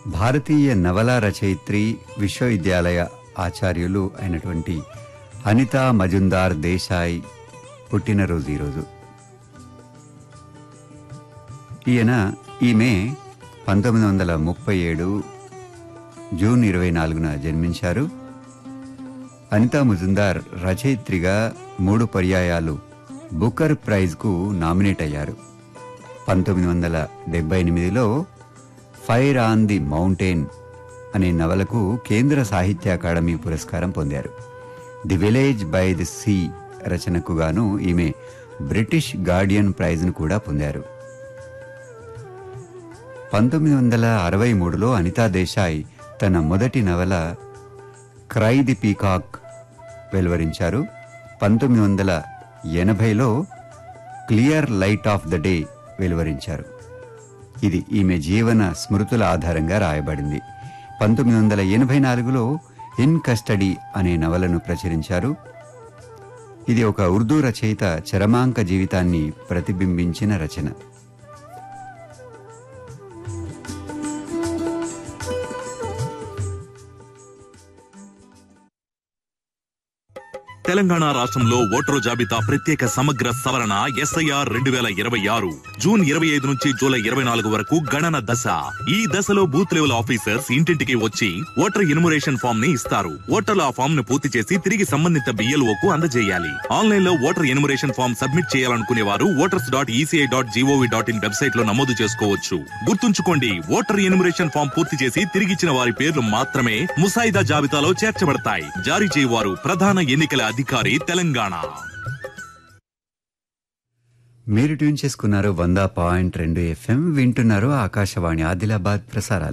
భారతీయ నవలా రచయిత్రి విశ్వవిద్యాలయ ఆచార్యులు అయినటువంటి అనితా మజుందార్ దేశాయ్ పుట్టినరోజు ఈరోజు ఈయన ఈమె పంతొమ్మిది వందల ముప్పై ఏడు జూన్ ఇరవై నాలుగున జన్మించారు అనితా ముజుందార్ రచయిత్రిగా మూడు పర్యాయాలు బుకర్ ప్రైజ్కు నామినేట్ అయ్యారు పంతొమ్మిది వందల డెబ్బై ఎనిమిదిలో ఫైర్ ఆన్ ది మౌంటైన్ అనే నవలకు కేంద్ర సాహిత్య అకాడమీ పురస్కారం పొందారు the village by the sea రచనకు గాను ఈమె బ్రిటిష్ గార్డియన్ ప్రైజ్ను కూడా పొందారు పంతొమ్మిది వందల అరవై మూడులో అనితా దేశాయ్ తన మొదటి నవల క్రై ది పీకాక్ వెలువరించారు పంతొమ్మిది వందల ఎనభైలో clear light of the day వెలువరించారు ఇది ఈమె జీవన స్మృతుల ఆధారంగా రాయబడింది పంతొమ్మిది వందల ఎనభై నాలుగులో ఇన్ కస్టడీ అనే నవలను ప్రచురించారు ఇది ఒక ఉర్దూ రచయిత చరమాంక జీవితాన్ని ప్రతిబింబించిన రచన తెలంగాణ రాష్ట్రంలో ఓటరు జాబితా ప్రత్యేక సమగ్ర సవరణ ఎస్ఐఆర్ రెండు వేల ఇరవై ఆరు జూన్ ఇరవై ఐదు నుంచి జూలై ఇరవై నాలుగు వరకు గణన దశ ఈ దశలో బూత్ లెవెల్ ఆఫీసర్స్ ఇంటింటికి వచ్చి ఓటర్ ఎన్యుమరేషన్ ఫామ్ ని ఇస్తారు ఓటర్లు ఆ ఫామ్ ను పూర్తి చేసి తిరిగి సంబంధిత BLO కు అందజేయాలి ఆన్లైన్ లో ఓటర్ ఎన్యుమరేషన్ ఫామ్ సబ్మిట్ చేయాలనుకునే వారు voters dot ECI dot GOV dot in website లో నమోదు చేసుకోవచ్చు గుర్తుంచుకోండి ఓటర్ ఎన్యుమరేషన్ ఫామ్ పూర్తి చేసి తిరిగిచ్చిన వారి పేర్లు మాత్రమే ముసాయిదా జాబితాలో చేర్చబడతాయి జారీ చేయవారు ప్రధాన ఎన్నికల అధికారి తెలంగాణ మీరు ట్యూన్ చేసుకున్నారు వంద పాయింట్ రెండు ఎఫ్ఎం వింటున్నారు ఆకాశవాణి ఆదిలాబాద్ ప్రసారాలు